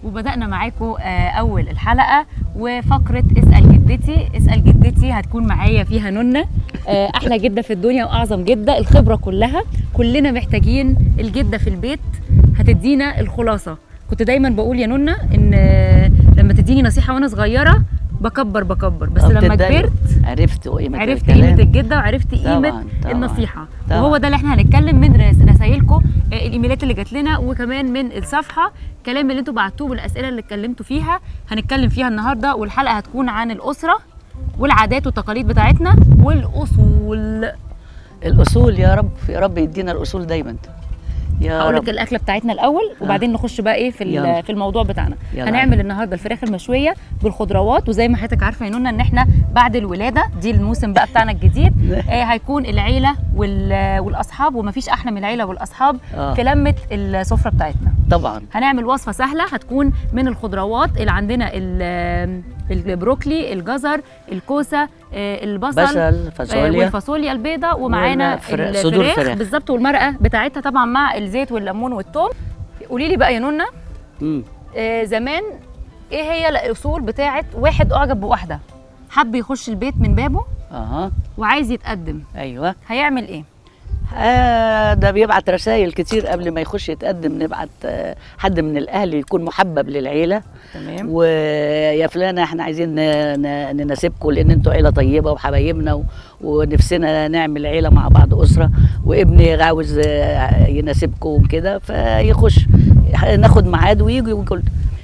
وبدأنا معاكم آه، أول الحلقة وفقرة اسأل جدتي اسأل جدتي هتكون معايا فيها نونة آه، أحلى جدة في الدنيا وأعظم جدة الخبرة كلها كلنا محتاجين الجدة في البيت هتدينا الخلاصة كنت دايما بقول يا نونة إن آه، لما تديني نصيحة وأنا صغيرة بكبر بكبر بس آه، لما بتتضايق. كبرت عرفت قيمه عرفت الكلام. قيمة الجدة وعرفت قيمة طبعاً، طبعاً، النصيحة طبعاً. وهو ده اللي احنا هنتكلم من رس- رسايلكم آه، الايميلات اللي جات لنا وكمان من الصفحة الكلام اللي انتوا بعتوه والاسئلة اللي اتكلمتوا فيها هنتكلم فيها النهاردة والحلقة هتكون عن الأسرة والعادات والتقاليد بتاعتنا والأصول الاصول يا رب يا رب يدينا الاصول دايما يا هقول رب لك الاكله بتاعتنا الاول وبعدين نخش بقى ايه في ال- يلا. في الموضوع بتاعنا يلا. هنعمل النهارده الفراخ المشويه بالخضروات وزي ما حضرتك عارفه يا نونا ان احنا بعد الولاده دي الموسم بقى بتاعنا الجديد آه هيكون العيله وال- والاصحاب ومفيش احلى من العيله والاصحاب آه. في لمه السفره بتاعتنا طبعا هنعمل وصفه سهله هتكون من الخضروات اللي عندنا ال- البروكلي الجزر الكوسه آه، البصل بصل آه، فاصوليا والفاصوليا البيضاء ومعانا والفراخ- صدور الفراخ فراخ. بالظبط والمرقه بتاعتها طبعا مع الزيت والليمون والثوم قولي لي بقى يا نونا مم. آه زمان ايه هي الاصول بتاعت واحد اعجب بواحده حب يخش البيت من بابه اها وعايز يتقدم ايوه هيعمل ايه آه ده بيبعت رسائل كتير قبل ما يخش يتقدم نبعت آه حد من الاهل يكون محبب للعيله تمام ويا فلانه احنا عايزين ن- ن- نناسبكم لان انتوا عيله طيبه وحبايبنا و- ونفسنا نعمل عيله مع بعض اسره وابني عاوز آه، يناسبكم كده فيخش ناخد ميعاد ويجي ويقول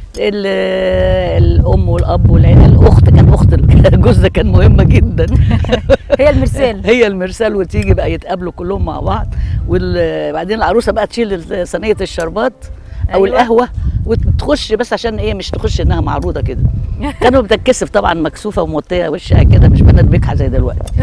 ال- الام والاب والعيله الاخت كان اخت الجوز ده كان مهمه جدا هي المرسال هي المرسال وتيجي بقى يتقابلوا كلهم مع بعض وبعدين العروسه بقى تشيل صينيه الشربات او أيوة. أيوة. القهوه وتخش بس عشان ايه مش تخش انها معروضه كده كانوا بتتكسف طبعا مكسوفه وموطيه وشها كده مش بنات بجحه زي دلوقتي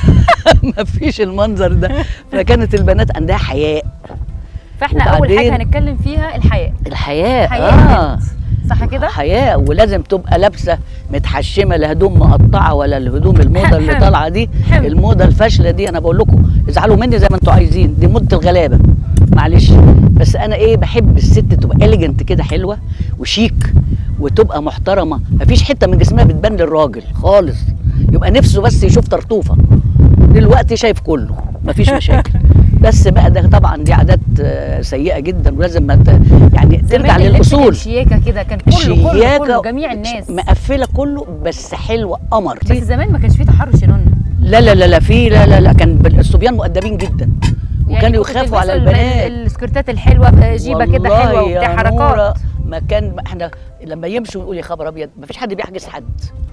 ما فيش المنظر ده فكانت البنات عندها حياء فاحنا اول وبعدين- حاجه هنتكلم فيها الحياء الحياء حياء اه البنت. صح كده حياء ولازم تبقى لابسه متحشمه لا هدوم مقطعه ولا الهدوم الموضه اللي حم. طالعه دي حم. الموضه الفاشله دي انا بقول لكم ازعلوا مني زي ما انتوا عايزين دي موضه الغلابه معلش بس انا ايه بحب الست تبقى اليجنت كده حلوه وشيك وتبقى محترمه مفيش حته من جسمها بتبان للراجل خالص يبقى نفسه بس يشوف طرطوفه دلوقتي شايف كله مفيش مشاكل بس بقى ده طبعا دي عادات آه، سيئه جدا ولازم ما ت- يعني ترجع زمان اللبس كان للاصول شياكه كده كان كله كله شياكة كله جميع الناس مقفله كله بس حلوه قمر بس زمان ما كانش فيه تحرش يا نونا لا لا لا لا في لا لا لا كان بال- الصبيان مؤدبين جدا وكانوا كنتوا يخافوا على تلبسوا ال- البنات ال- السكرتات الحلوه آه، جيبه كده والله حلوه يا وبتاع نورة حركات ما كان احنا لما يمشوا يقول يا خبر ابيض ما فيش حد بيحجز حد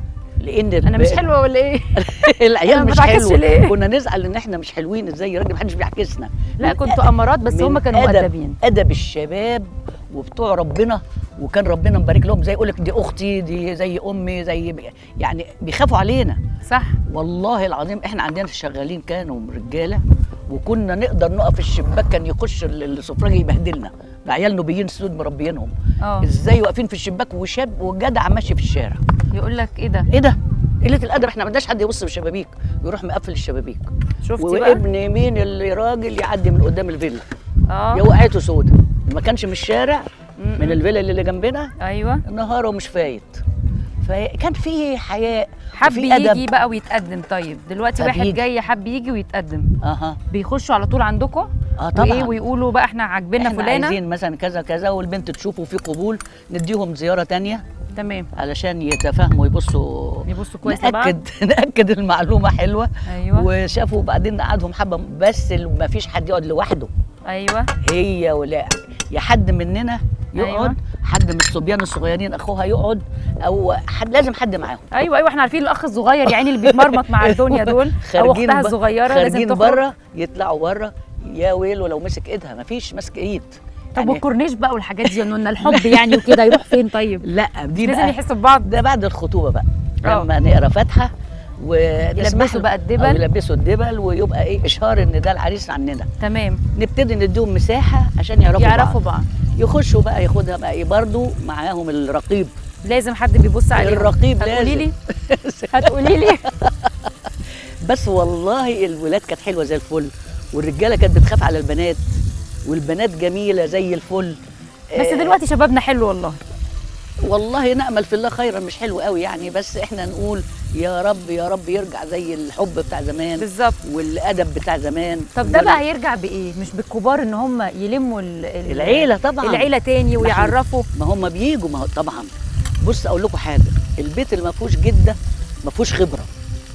لان انا مش حلوه ولا ايه أنا العيال ما مش بتعكسش حلوه ليه؟ كنا نزعل ان احنا مش حلوين ازاي يا راجل محدش بيحجزنا لا من كنتوا امارات بس من هم كانوا أدب مؤدبين ادب الشباب وبتوع ربنا وكان ربنا مبارك لهم زي يقول لك دي اختي دي زي امي زي يعني بيخافوا علينا صح والله العظيم احنا عندنا شغالين كانوا رجاله وكنا نقدر نقف في الشباك كان يخش ال- السفراجي يبهدلنا ده عيال نوبيين سود مربيينهم اه ازاي واقفين في الشباك وشاب وجدع ماشي في الشارع يقول لك ايه ده ايه ده قله الادب احنا ما عندناش حد يبص في الشبابيك ويروح مقفل الشبابيك شفتي بقى وابن مين اللي راجل يعدي من قدام الفيلا اه يا وقعته سودا ما كانش من الشارع م-م. من الفيلا اللي جنبنا ايوه نهاره مش فايت فكان في حياء حب وفي أدب. يجي بقى ويتقدم طيب دلوقتي طب واحد يجي. جاي حب يجي ويتقدم اها بيخشوا على طول عندكم اه وايه طبعا ويقولوا بقى احنا عاجبنا احنا فلانه عايزين مثلا كذا كذا والبنت تشوفه في قبول نديهم زياره تانية تمام علشان يتفاهموا يبصوا يبصوا كويس لبعض ناكد ناكد المعلومه حلوه ايوه وشافوا وبعدين قعدهم حبه بس ما فيش حد يقعد لوحده ايوه هي ولا يا حد مننا يقعد أيوة. أيوة. حد من الصبيان الصغيرين اخوها يقعد او حد لازم حد معاهم ايوه ايوه احنا عارفين الاخ الصغير يعني اللي بيتمرمط مع الدنيا دول او خارجين اختها ب- الصغيره لازم خارجين تخرج بره يطلعوا بره يا ويله لو مسك ايدها ما فيش ماسك ايد طب يعني والكورنيش بقى والحاجات دي انه الحب يعني وكده يروح فين طيب لا دي لازم بقى يحسوا ببعض ده بعد الخطوبه بقى آه. لما نقرا فاتحه ونسمح يلبسوا له- بقى الدبل. أو يلبسوا الدبل ويبقى ايه اشهار ان ده العريس عننا تمام نبتدي نديهم مساحه عشان يعرفوا يعرفوا بعض. بعض يخشوا بقى ياخدها بقى ايه برضه معاهم الرقيب لازم حد بيبص عليهم الرقيب هتقولي لازم. لي هتقولي لي بس والله الولاد كانت حلوه زي الفل والرجاله كانت بتخاف على البنات والبنات جميله زي الفل بس آه، دلوقتي شبابنا حلو والله والله نامل في الله خيرا مش حلو قوي يعني بس احنا نقول يا رب يا رب يرجع زي الحب بتاع زمان بالظبط والادب بتاع زمان طب ده بقى هيرجع بايه مش بالكبار ان هم يلموا ال- ال- العيله طبعا العيله تاني ما إحنا- ويعرفوا ما هم بيجوا ما هو طبعا بص اقول لكم حاجه البيت اللي ما فيهوش جده ما فيهوش خبره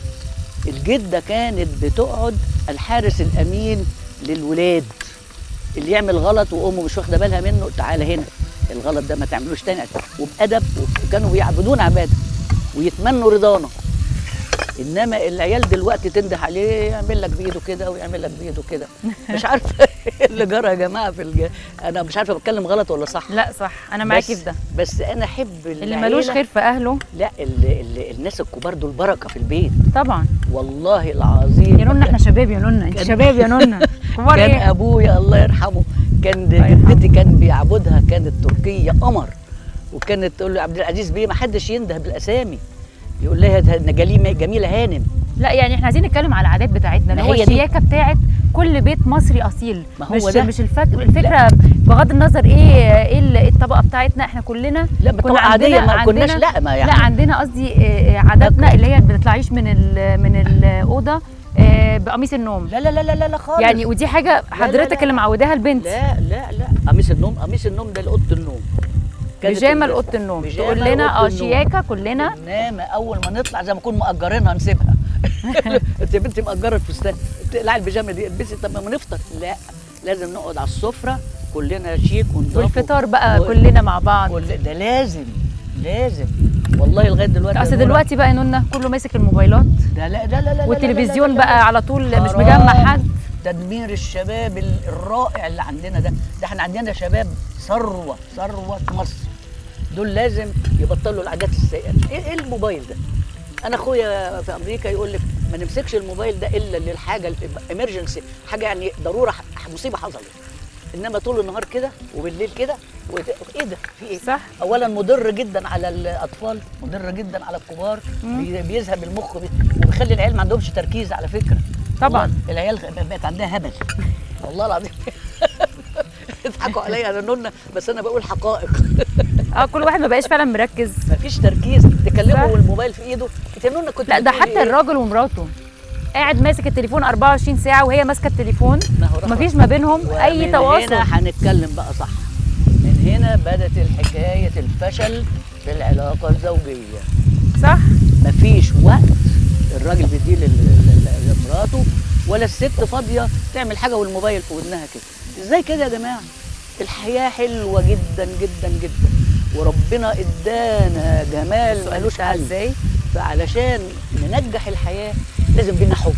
الجده كانت بتقعد الحارس الامين للولاد اللي يعمل غلط وامه مش واخده بالها منه تعالى هنا الغلط ده ما تعملوش تاني وبادب وكانوا بيعبدون عباده ويتمنوا رضانا انما العيال دلوقتي تنده عليه يعمل لك بايده كده ويعمل لك بايده كده مش عارفه ايه اللي جرى يا جماعه في الج... انا مش عارفه بتكلم غلط ولا صح لا صح انا معاكي بس- في ده بس انا احب اللي ملوش خير في اهله لا ال ال الناس الكبار دول بركه في البيت طبعا والله العظيم يا نونا احنا شباب يا نونا انت كان- شباب يا نونا كبار كان ايه ابويا الله يرحمه كان الله يرحمه. جدتي كان بيعبدها كانت تركيه قمر وكانت تقول له عبد العزيز بيه ما حدش ينده بالاسامي يقول لها ده إن جليمه جميله هانم لا يعني احنا عايزين نتكلم على العادات بتاعتنا اللي ما هو هي دي. الشياكه بتاعت كل بيت مصري اصيل ما هو مش ده. مش الفك... الفكره بغض النظر ايه ايه ال- إيه الطبقه بتاعتنا احنا كلنا لا كنا طبعا عاديه ما كناش عندنا- لا ما يعني لا عندنا قصدي آه، آه، عاداتنا اللي هي ما بتطلعيش من ال... من الاوضه آه، بقميص النوم لا لا لا لا لا خالص يعني ودي حاجه حضرتك لا. اللي معوداها البنت لا لا لا قميص النوم قميص النوم ده لاوضه النوم كانت بيجامه ال- لاوضه النوم بيجامة تقول لنا لأوضة اه النوم. شياكه كلنا انما اول ما نطلع زي ما نكون مأجرينها نسيبها انت يا بنتي مأجره الفستان تقلعي البيجامه دي البسي طب ما نفطر لا لازم نقعد على السفره كلنا شيك ونضاف والفطار بقى و- كلنا مع بعض كل ده لازم لازم والله لغايه دلوقتي يا اصل نورة، دلوقتي بقى يا نونا كله ماسك الموبايلات ده لا ده لا لا لا والتلفزيون لا لا لا لا. بقى على طول مش حرام. مجمع حد تدمير الشباب ال- الرائع اللي عندنا ده ده احنا عندنا شباب ثروه ثروه مصر دول لازم يبطلوا العادات السيئه ايه إيه الموبايل ده انا اخويا في امريكا يقول لك ما نمسكش الموبايل ده الا للحاجه الامرجنسي حاجه يعني ضروره ح- مصيبه حصلت انما طول النهار كده وبالليل كده وت- ايه ده في ايه صح اولا مضر جدا على الاطفال مضر جدا على الكبار مم. بي- بيذهب المخ بي- وبيخلي العيال ما عندهمش تركيز على فكره طبعاً. والله العيال غ- بقت عندها هبل والله العظيم اضحكوا عليا انا نونه بس انا بقول حقائق اه كل واحد ما بقاش فعلا مركز مفيش تركيز تكلمه صح. والموبايل في ايده انت يا نونه كنت لا ده بتقولي حتى إيه؟ الراجل ومراته قاعد ماسك التليفون 24 ساعه وهي ماسكه التليفون ما هو رقم. مفيش ما بينهم اي ومن تواصل هنا هنتكلم بقى صح من هنا بدت الحكايه الفشل في العلاقه الزوجيه صح مفيش وقت الراجل بيديه لل- لل- لمراته ولا الست فاضيه تعمل حاجه والموبايل في ودنها كده ازاي كده يا جماعه الحياه حلوه جدا جدا جدا وربنا ادانا جمال السؤال ملوش بتاع حل ازاي فعلشان ننجح الحياه لازم بينا حب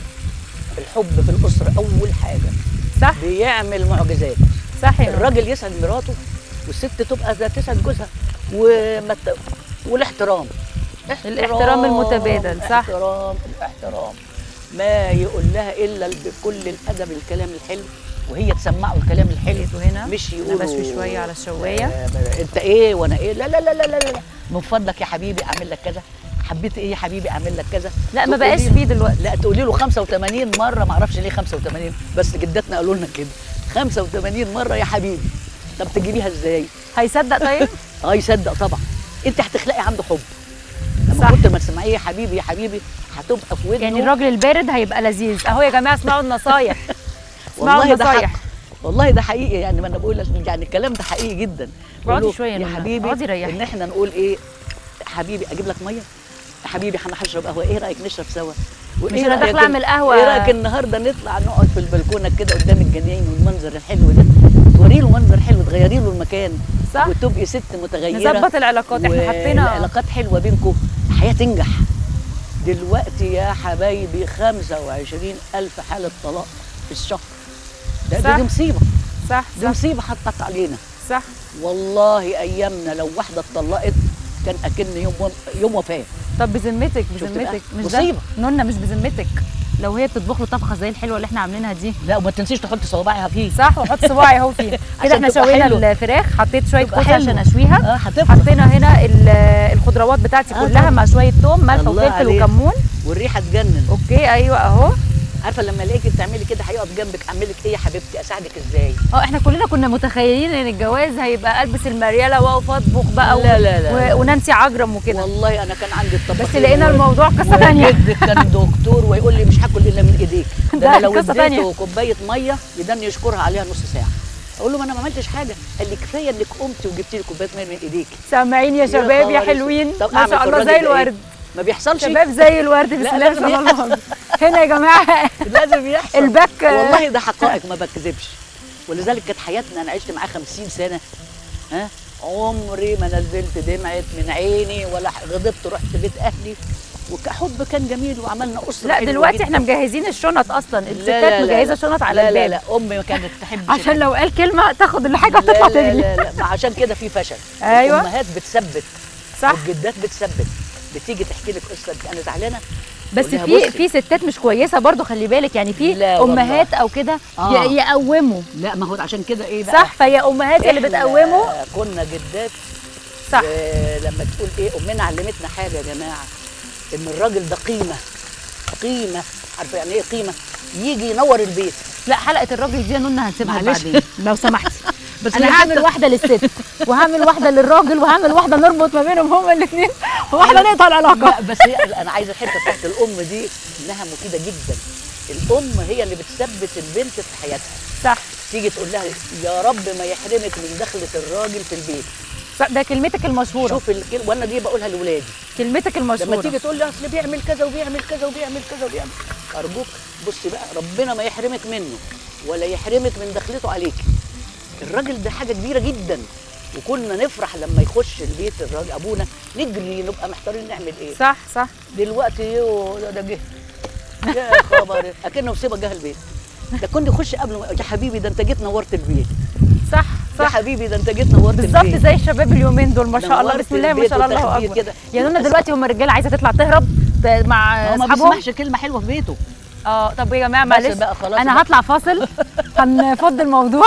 الحب في الاسره اول حاجه صح بيعمل معجزات صح يا نور. الراجل يسعد مراته والست تبقى ذات تسعد جوزها ومت... والاحترام الاحترام المتبادل، صح. الاحترام الاحترام ما يقول لها الا بكل الادب الكلام الحلو وهي تسمعه الكلام الحلو لقيته هنا مش انا يقولوا بشوي شويه على الشوايه آه، انت ايه وانا ايه لا لا لا لا لا لا من فضلك يا حبيبي اعمل لك كذا حبيت ايه يا حبيبي اعمل لك كذا لا ما تقولي بقاش له- فيه دلوقتي لا تقولي له 85 مره ما اعرفش ليه 85 بس جدتنا قالوا لنا كده 85 مره يا حبيبي طب تجيبيها ازاي؟ هيصدق طيب اه يصدق طبعا انت هتخلقي عنده حب لما صح. كنت ما تسمعيه يا حبيبي يا حبيبي هتبقى في ودنه يعني الراجل البارد هيبقى لذيذ اهو يا جماعه اسمعوا النصايح اسمعوا والله ده النصايح حق والله ده حقيقي يعني ما انا بقول لك يعني الكلام ده حقيقي جدا اقعدي بقول له شوية يا يا نونا، حبيبي اقعدي ريحي. ان احنا نقول ايه حبيبي اجيب لك ميه يا حبيبي انا هشرب قهوه ايه رايك نشرب سوا وإيه مش أنا رأيك داخلة إن- أعمل قهوة. ايه رايك النهارده نطلع نقعد في البلكونه كده قدام الجناين والمنظر الحلو ده توري له منظر حلو تغيري له المكان صح. وتبقي ست متغيره نظبط العلاقات احنا حطينا العلاقات حلوه بينكم الحياه تنجح دلوقتي يا حبايبي 25 ألف حالة طلاق في الشهر ده, ده صح. دي مصيبة صح دي صح مصيبة حطت علينا صح والله أيامنا لو واحدة اتطلقت كان أكن يوم يوم وفاة طب بذمتك شفت بذمتك بقى؟ مش ده مصيبة. نونا مش بذمتك لو هي بتطبخ له طبخه زي الحلوه اللي احنا عاملينها دي لا وما تنسيش تحط صوابعها فيه صح واحط صباعي اهو فيه كده عشان احنا تبقى شوينا حلوة. الفراخ حطيت شويه تبقى كوسه حلوة. عشان اشويها اه هتفرق حطينا هنا ال- الخضروات بتاعتي آه كلها طبعا. مع شويه توم ملح الله وفلفل عليك. وكمون والريحة تجنن اوكي ايوه اهو عارفه لما الاقيكي بتعملي كده هيقف جنبك اعمل لك ايه يا حبيبتي اساعدك ازاي اه احنا كلنا كنا متخيلين ان الجواز هيبقى البس المرياله واقف اطبخ بقى و... لا لا لا. و... ونانسي عجرم وكده والله انا كان عندي الطباخ بس لقينا الموضوع قصه ثانيه جدك كان دكتور ويقول لي مش هاكل الا من ايديك ده ده انا لو قصة تانية. اديته كوبايه ميه يدني يشكرها عليها نص ساعه اقول له ما انا ما عملتش حاجه قال لي كفايه انك قمتي وجبتي لي كوبايه ميه من ايديك سامعين يا شباب يا خبر حلوين اسود. طب ما أعمل شاء في الله الراجل زي ده إيه؟ الورد ما بيحصلش شباب زي الورد بسم لا، الله ما لازم شاء الله يحصل. الله هنا يا جماعه لازم يحصل البك والله ده حقائق ما بكذبش ولذلك كانت حياتنا انا عشت معاه 50 سنه ها عمري ما نزلت دمعه من عيني ولا غضبت رحت بيت اهلي وكحب كان جميل وعملنا اسره لا حلوة دلوقتي جداً. احنا مجهزين الشنط اصلا لا، الستات لا، لا، مجهزه لا. شنط على لا لا الباب لا امي كانت تحب عشان لو قال كلمه تاخد الحاجه وتطلع لا لا تجري لا, لا. ما عشان كده في فشل أيوة. الامهات بتثبت صح والجدات بتثبت بتيجي تحكي لك قصه انا زعلانه بس قول لها في بصي. في ستات مش كويسه برضو خلي بالك يعني في لا والله. امهات او كده آه. ي- يقوموا لا ما هو عشان كده ايه بقى صح فيا امهات اللي إحنا بتقوموا كنا جدات صح آه، لما تقول ايه امنا علمتنا حاجه يا جماعه ان الراجل ده قيمه قيمه عارفه يعني ايه قيمه يجي ينور البيت لا حلقه الراجل دي يا نونا هنسيبها معلش. بعدين لو سمحتي بس انا هي هعمل حتة- واحده للست وهعمل واحده للراجل وهعمل واحده نربط ما بينهم هما الاثنين وواحده نقطع العلاقه لا بس هي انا عايزه الحته بتاعت الام دي انها مفيده جدا الام هي اللي بتثبت البنت في حياتها صح تيجي تقول لها يا رب ما يحرمك من دخله الراجل في البيت صح ده كلمتك المشهوره شوف الكلمه وانا دي بقولها لاولادي كلمتك لما المشهوره تيجي تقول لي اصل بيعمل كذا وبيعمل كذا وبيعمل كذا وبيعمل ارجوك بصي بقى ربنا ما يحرمك منه ولا يحرمك من دخلته عليك الراجل ده حاجه كبيره جدا وكنا نفرح لما يخش البيت الراجل ابونا نجري نبقى محتارين نعمل ايه صح صح دلوقتي يو ده, ده جه يا خبر اكنه مصيبه جه البيت ده كنت يخش قبل ما- يا حبيبي ده انت جيت نورت البيت صح يا صح حبيبي ده انت جيت نورت بالظبط البيت زي الشباب اليومين دول ما شاء الله نورت بسم الله ما البيت شاء الله الله وتخدير اكبر كده. يا نونا بس- دلوقتي هم الرجاله عايزه تطلع تهرب ب- مع هو ما اصحابهم بيسمعش كلمه حلوه في بيته اه طب يا جماعه بس معلش بقى خلاص انا بقى. هطلع فاصل هنفض الموضوع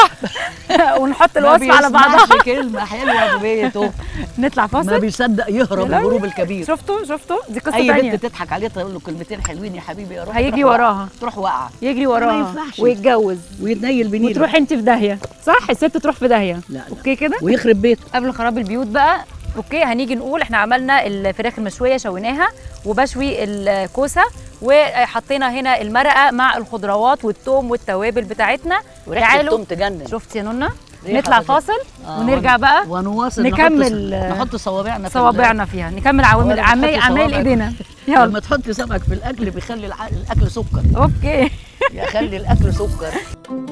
ونحط الوصفه على ما بعضها بيسمعش كلمه حلوه في بيته نطلع ما فاصل بيصدق يهرب يا الهروب الكبير شفتوا شفتوا دي قصه اي ثانيه بنت تضحك عليه تقول له كلمتين حلوين يا حبيبي يا روح هيجي تروح وراها. واقعة. تروح واقعه يجري وراها ينفعش. ويتجوز ويتنيل بنيل وتروح انت في داهيه صح الست تروح في داهيه لا لا اوكي كده ويخرب بيته قبل خراب البيوت بقى اوكي هنيجي نقول احنا عملنا الفراخ المشويه شويناها وبشوي الكوسه وحطينا هنا المرقه مع الخضروات والثوم والتوابل بتاعتنا وريحه تعالوا التوم تجنن شفتي يا نونا ريحة نطلع فظيعة. فاصل آه، ونرجع ون- بقى ونواصل نكمل، نحط, نحط صوابعنا في صوابعنا فيها نكمل عوامل ولا عمايل بتحطي عمايل صوابعك. ايدينا ال- يلا لما تحطي سمك في الاكل بيخلي الع- الاكل سكر اوكي يخلي الاكل سكر